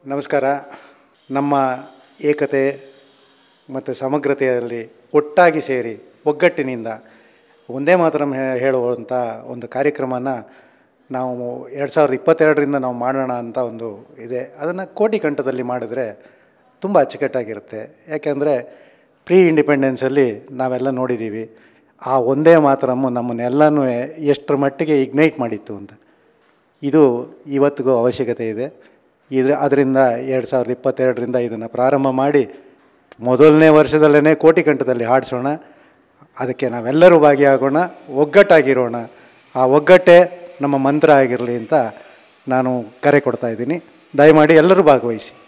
ನಮಸ್ಕಾರ ನಮ್ಮ ಏಕತೆ ಮತ್ತು ಸಮಗ್ರತೆಯಲ್ಲಿ ಒಟ್ಟಾಗಿ ಸೇರಿ ಒಗ್ಗಟ್ಟಿನಿಂದ ಒಂದೇ ಮಾತ್ರ ಹೇಳುವಂಥ ಒಂದು ಕಾರ್ಯಕ್ರಮನ ನಾವು ಎರಡು ಸಾವಿರದ ಇಪ್ಪತ್ತೆರಡರಿಂದ ನಾವು ಮಾಡೋಣ ಅಂತ ಒಂದು ಇದೆ ಅದನ್ನು ಕೋಟಿ ಕಂಠದಲ್ಲಿ ಮಾಡಿದ್ರೆ ತುಂಬ ಅಚ್ಚುಕಟ್ಟಾಗಿರುತ್ತೆ ಯಾಕೆಂದರೆ ಪ್ರೀ ಇಂಡಿಪೆಂಡೆನ್ಸಲ್ಲಿ ನಾವೆಲ್ಲ ನೋಡಿದ್ದೀವಿ ಆ ಒಂದೇ ಮಾತ್ರಮ್ಮು ನಮ್ಮನ್ನೆಲ್ಲನೂ ಎಷ್ಟರ ಮಟ್ಟಿಗೆ ಇಗ್ನೈಟ್ ಮಾಡಿತ್ತು ಅಂತ ಇದು ಇವತ್ತಿಗೂ ಅವಶ್ಯಕತೆ ಇದೆ ಇದ್ರ ಅದರಿಂದ ಎರಡು ಸಾವಿರದ ಇಪ್ಪತ್ತೆರಡರಿಂದ ಇದನ್ನು ಪ್ರಾರಂಭ ಮಾಡಿ ಮೊದಲನೇ ವರ್ಷದಲ್ಲೇ ಕೋಟಿ ಕಂಠದಲ್ಲಿ ಹಾಡಿಸೋಣ ಅದಕ್ಕೆ ನಾವೆಲ್ಲರೂ ಭಾಗಿಯಾಗೋಣ ಒಗ್ಗಟ್ಟಾಗಿರೋಣ ಆ ಒಗ್ಗಟ್ಟೇ ನಮ್ಮ ಮಂತ್ರ ಆಗಿರಲಿ ಅಂತ ನಾನು ಕರೆ ಕೊಡ್ತಾ ಇದ್ದೀನಿ ದಯಮಾಡಿ ಎಲ್ಲರೂ ಭಾಗವಹಿಸಿ